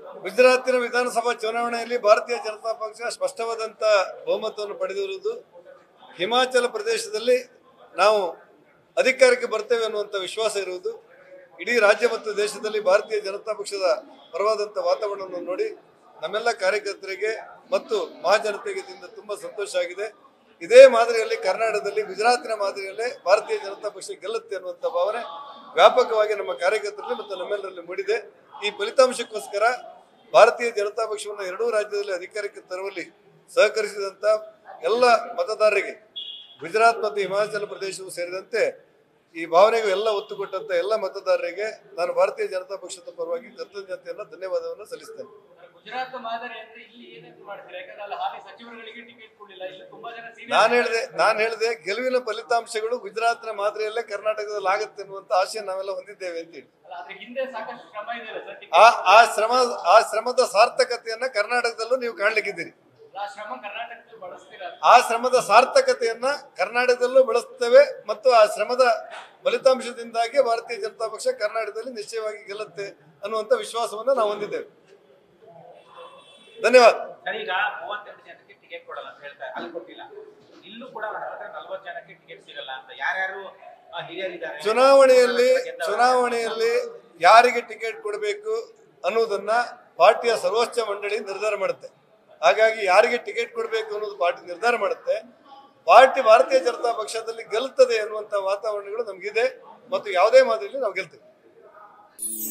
ಗುಜರಾತಿನ ವಿಧಾನಸಭಾ ಚುನಾವಣೆಯಲ್ಲಿ ಭಾರತೀಯ ಜನತಾ ಪಕ್ಷ ಸ್ಪಷ್ಟವಾದಂಥ ಬಹುಮತವನ್ನು ಪಡೆದಿರುವುದು ಹಿಮಾಚಲ ಪ್ರದೇಶದಲ್ಲಿ ನಾವು ಅಧಿಕಾರಕ್ಕೆ ಬರ್ತೇವೆ ಅನ್ನುವಂಥ ವಿಶ್ವಾಸ ಇರುವುದು ಇಡೀ ರಾಜ್ಯ ಮತ್ತು ದೇಶದಲ್ಲಿ ಭಾರತೀಯ ಜನತಾ ಪಕ್ಷದ ಪರವಾದಂಥ ವಾತಾವರಣವನ್ನು ನೋಡಿ ನಮ್ಮೆಲ್ಲ ಕಾರ್ಯಕರ್ತರಿಗೆ ಮತ್ತು ಮಹಾಜನತೆಗೆ ಇದರಿಂದ ತುಂಬ ಸಂತೋಷ ಆಗಿದೆ ಇದೇ ಮಾದರಿಯಲ್ಲಿ ಕರ್ನಾಟಕದಲ್ಲಿ ಗುಜರಾತಿನ ಮಾದರಿಯಲ್ಲೇ ಭಾರತೀಯ ಜನತಾ ಪಕ್ಷ ಗೆಲ್ಲುತ್ತೆ ಅನ್ನುವಂಥ ಭಾವನೆ ವ್ಯಾಪಕವಾಗಿ ನಮ್ಮ ಕಾರ್ಯಕರ್ತರಲ್ಲಿ ಮತ್ತು ನಮ್ಮೆಲ್ಲರಲ್ಲಿ ಮೂಡಿದೆ ಈ ಫಲಿತಾಂಶಕ್ಕೋಸ್ಕರ ಭಾರತೀಯ ಜನತಾ ಪಕ್ಷವನ್ನು ಎರಡೂ ರಾಜ್ಯದಲ್ಲಿ ಅಧಿಕಾರಕ್ಕೆ ತರುವಲ್ಲಿ ಸಹಕರಿಸಿದಂಥ ಎಲ್ಲ ಮತದಾರರಿಗೆ ಗುಜರಾತ್ ಮತ್ತು ಹಿಮಾಚಲ ಪ್ರದೇಶವು ಸೇರಿದಂತೆ ಈ ಭಾವನೆಗೂ ಎಲ್ಲ ಒತ್ತು ಕೊಟ್ಟಂತ ಎಲ್ಲ ಮತದಾರರಿಗೆ ನಾನು ಭಾರತೀಯ ಜನತಾ ಪಕ್ಷದ ಪರವಾಗಿ ಕೃತಜ್ಞತೆಯನ್ನು ಧನ್ಯವಾದವನ್ನು ಸಲ್ಲಿಸ್ತೇನೆ ಗುಜರಾತ್ ಮಾದರಿ ಅಂದ್ರೆ ಇಲ್ಲಿ ಏನೇನು ಮಾಡ್ತೀರಾ ಯಾಕಂದ್ರೆ ಅಲ್ಲಿ ಹಾಲಿ ಸಚಿವರುಗಳಿಗೆ ಟಿಕೆಟ್ ಕೊಡ್ಲಿಲ್ಲ ಇಲ್ಲಿ ತುಂಬಾ ಜನ senior ನಾನು ಹೇಳಿದೆ ನಾನು ಹೇಳಿದೆ ಗೆಲುವಿನ ಫಲಿತಾಂಶಗಳು ಗುಜರಾತ್ನ ಮಾದರಿಯಲ್ಲೇ ಕರ್ನಾಟಕದಲ್ಲಿ ಆಗುತ್ತೆ ಅನ್ನುವಂಥ ಆಶೆ ನಾವೆಲ್ಲ ಹೊಂದಿದ್ದೇವೆ ಅಂತೇಳಿ ಅಲ್ಲ ಅದ್ರ ಹಿಂದೆ ಸಾಕಷ್ಟು ಶ್ರಮ ಇದೆಯಲ್ಲ ಸರ್ ಆ ಟಿಕೆಟ್ ಆ ಶ್ರಮ ಆ ಶ್ರಮದ ಸಾರ್ಥಕತೆಯನ್ನ ಕರ್ನಾಟಕದಲ್ಲೂ ನೀವು ಕಾಣ್ಲಿಕ್ಕಿದ್ದೀರಿ ಆ ಶ್ರಮ ಕರ್ನಾಟಕದಲ್ಲಿ ಬಳಸ್ತೀರಾ ಆ ಶ್ರಮದ ಸಾರ್ಥಕತೆಯನ್ನ ಕರ್ನಾಟಕದಲ್ಲೂ ಬಳಸ್ತೇವೆ ಮತ್ತು ಆ ಶ್ರಮದ ಫಲಿತಾಂಶದಿಂದಾಗಿ ಭಾರತೀಯ ಜನತಾ ಪಕ್ಷ ಕರ್ನಾಟಕದಲ್ಲಿ ನಿಶ್ಚಯವಾಗಿ ಗೆಲ್ಲುತ್ತೆ ಅನ್ನುವಂಥ ವಿಶ್ವಾಸವನ್ನು ನಾವು ಹೊಂದಿದ್ದೇವೆ ಧನ್ಯವಾದ ಸರ್ ಈಗ ಮೂವತ್ತೆರಡು ಜನಕ್ಕೆ ಟಿಕೆಟ್ ಕೊಡಲ್ಲ ಅಂತ ಹೇಳ್ತಾರೆ ಅಲ್ಲಿ ಕೊಟ್ಟಿಲ್ಲ ಇಲ್ಲೂ ಕೂಡ ಹತ್ರ ನಲ್ವತ್ತು ಜನಕ್ಕೆ ಟಿಕೆಟ್ ಸಿಗಲ್ಲ ಅಂತ ಯಾರ್ಯಾರು ಆ, ಹಿರಿಯರಿದ್ದಾರೆ ಚುನಾವಣೆಯಲ್ಲಿ ಚುನಾವಣೆಯಲ್ಲಿ ಯಾರಿಗೆ ಟಿಕೆಟ್ ಕೊಡಬೇಕು ಅನ್ನೋದನ್ನ ಪಾರ್ಟಿಯ ಸರ್ವೋಚ್ಚ ಮಂಡಳಿ ನಿರ್ಧಾರ ಮಾಡುತ್ತೆ ಹಾಗಾಗಿ ಯಾರಿಗೆ ಟಿಕೆಟ್ ಕೊಡಬೇಕು ಅನ್ನೋದು ಪಾರ್ಟಿ ನಿರ್ಧಾರ ಮಾಡುತ್ತೆ ಪಾರ್ಟಿ ಭಾರತೀಯ ಜನತಾ ಪಕ್ಷದಲ್ಲಿ ಗೆಲ್ತದೆ ಅನ್ನುವಂಥ ವಾತಾವರಣಗಳು ನಮಗಿದೆ ಮತ್ತು ಯಾವುದೇ ಮಾದರಿಯಲ್ಲಿ ನಾವು ಗೆಲ್ತೇವೆ